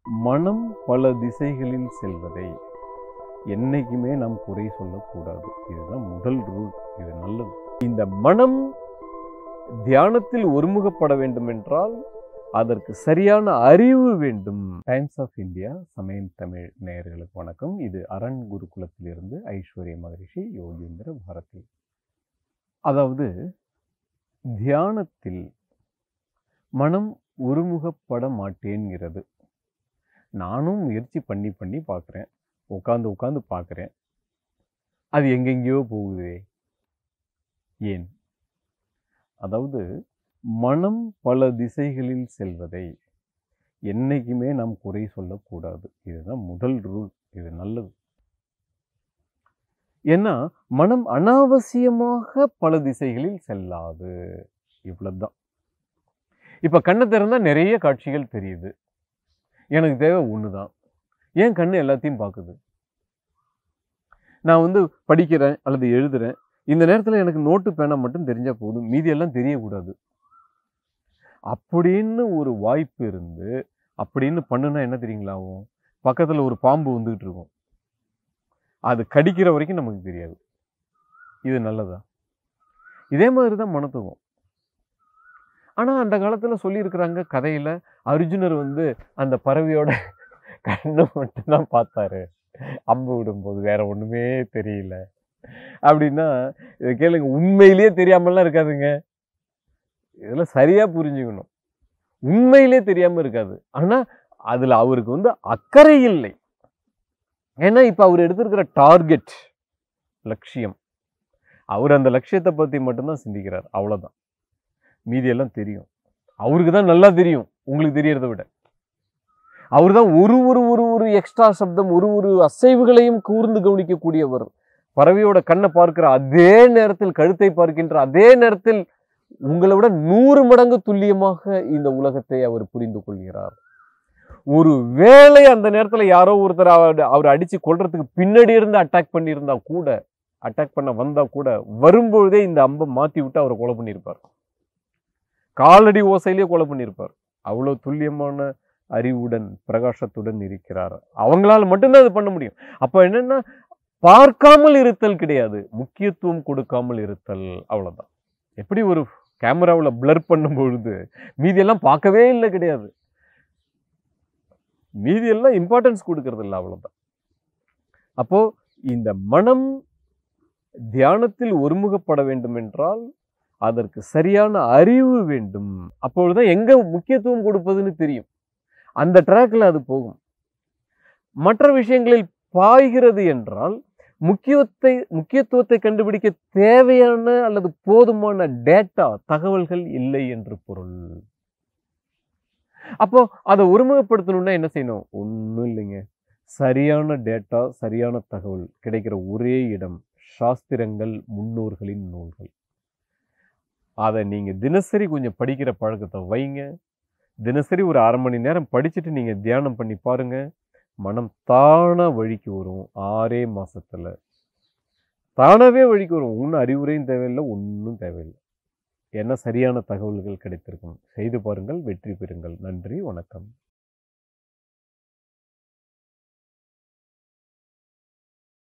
மனம் பல திசைகளில் செல்வதை என்னைக்குமே நாம் குறை சொல்லக்கூடாது இதுதான் முதல் ரூல் இது நல்லது இந்த மனம் தியானத்தில் ஒருமுகப்பட வேண்டும் என்றால் அதற்கு சரியான அறிவு வேண்டும் டைம்ஸ் ஆஃப் இந்தியா சமயம் தமிழ் நேயர்களுக்கு வணக்கம் இது அரண் குருகுலத்திலிருந்து ஐஸ்வர்ய மகரிஷி யோகேந்திர பாரதி அதாவது தியானத்தில் மனம் ஒருமுகப்பட மாட்டேங்கிறது நானும் முயற்சி பண்ணி பண்ணி பார்க்குறேன் உட்காந்து உட்காந்து பார்க்குறேன் அது எங்கெங்கேயோ போகுதே ஏன் அதாவது மனம் பல திசைகளில் செல்வதை என்னைக்குமே நாம் குறை சொல்லக்கூடாது இதுதான் முதல் ரூல் இது நல்லது ஏன்னா மனம் அனாவசியமாக பல திசைகளில் செல்லாது இவ்வளவுதான் இப்ப கண்ணை திறந்தா நிறைய காட்சிகள் தெரியுது எனக்கு தேவை ஒண்ணுதான் ஏன் கண்ணு எல்லாத்தையும் பார்க்குது நான் வந்து படிக்கிறேன் அல்லது எழுதுறேன் இந்த நேரத்தில் எனக்கு நோட்டு பேனா மட்டும் தெரிஞ்சா போதும் மீதி எல்லாம் தெரியக்கூடாது அப்படின்னு ஒரு வாய்ப்பு இருந்து அப்படின்னு பண்ணுனா என்ன தெரியுங்களா ஆகும் பக்கத்தில் ஒரு பாம்பு வந்துகிட்டு இருக்கும் அது கடிக்கிற வரைக்கும் நமக்கு தெரியாது இது நல்லதா இதே மாதிரி தான் மனத்துக்கும் ஆனால் அந்த காலத்தில் சொல்லியிருக்கிறாங்க கதையில் அர்ஜுனர் வந்து அந்த பறவையோட கண்ணை மட்டும்தான் பார்த்தாரு அம்பு விடும்போது வேற ஒன்றுமே தெரியல அப்படின்னா இதை கேளுங்க உண்மையிலேயே தெரியாமலாம் இருக்காதுங்க இதெல்லாம் சரியா புரிஞ்சுக்கணும் உண்மையிலே தெரியாம இருக்காது ஆனா அதுல அவருக்கு வந்து அக்கறை இல்லை ஏன்னா இப்ப அவர் எடுத்திருக்கிற டார்கெட் லட்சியம் அவர் அந்த லட்சியத்தை பத்தி மட்டும்தான் சிந்திக்கிறார் அவ்வளவுதான் மீதி எல்லாம் தெரியும் அவருக்கு தான் நல்லா தெரியும் உங்களுக்கு தெரியறதை விட அவர் தான் ஒரு ஒரு ஒரு ஒரு எக்ஸ்ட்ரா சப்தம் ஒரு ஒரு அசைவுகளையும் கூர்ந்து கவனிக்கக்கூடியவர் பறவையோட கண்ணை பார்க்கிற அதே நேரத்தில் கழுத்தை பார்க்கின்ற அதே நேரத்தில் உங்களை விட நூறு மடங்கு துல்லியமாக இந்த உலகத்தை அவர் புரிந்து கொள்கிறார் ஒரு வேளை அந்த நேரத்துல யாரோ ஒருத்தர் அவர் அவர் அடிச்சு கொல்றதுக்கு பின்னாடி இருந்து அட்டாக் பண்ணியிருந்தா கூட அட்டாக் பண்ண வந்தா கூட வரும்பொழுதே இந்த அம்பை மாத்தி விட்டு அவரை கொலை பண்ணியிருப்பார் காலடி ஓசையிலேயே கொலை பண்ணியிருப்பார் அவ்வளவு துல்லியமான அறிவுடன் பிரகாசத்துடன் இருக்கிறார் அவங்களால மட்டும்தான் அது பண்ண முடியும் அப்ப என்னன்னா பார்க்காமல் இருத்தல் கிடையாது முக்கியத்துவம் கொடுக்காமல் இருத்தல் அவ்வளவுதான் எப்படி ஒரு கேமராவில் பிளர் பண்ணும் பொழுது மீதியெல்லாம் பார்க்கவே இல்லை கிடையாது மீதியெல்லாம் இம்பார்ட்டன்ஸ் கொடுக்கறது இல்லை அவ்வளவுதான் அப்போ இந்த மனம் தியானத்தில் ஒருமுகப்பட வேண்டும் என்றால் அதற்கு சரியான அறிவு வேண்டும் அப்பொழுதுதான் எங்க முக்கியத்துவம் கொடுப்பதுன்னு தெரியும் அந்த ட்ராக்ல அது போகும் மற்ற விஷயங்களில் பாய்கிறது என்றால் முக்கியத்தை முக்கியத்துவத்தை கண்டுபிடிக்க தேவையான அல்லது போதுமான டேட்டா தகவல்கள் இல்லை என்று பொருள் அப்போ அதை ஒருமுகப்படுத்தணும்னா என்ன செய்யணும் ஒன்றும் இல்லைங்க சரியான டேட்டா சரியான தகவல் கிடைக்கிற ஒரே இடம் சாஸ்திரங்கள் முன்னோர்களின் நூல்கள் அதை நீங்க தினசரி கொஞ்சம் படிக்கிற பழக்கத்தை வைங்க தினசரி ஒரு அரை மணி நேரம் படிச்சுட்டு நீங்க தியானம் பண்ணி பாருங்க மனம் தானா வழிக்கு வரும் ஆறே மாசத்துல தானாவே வழிக்கு வரும் ஒன்றும் அறிவுரையும் தேவையில்லை ஒன்றும் தேவையில்லை ஏன்னா சரியான தகவல்கள் கிடைத்திருக்கும் செய்து பாருங்கள் வெற்றி பெறுங்கள் நன்றி வணக்கம்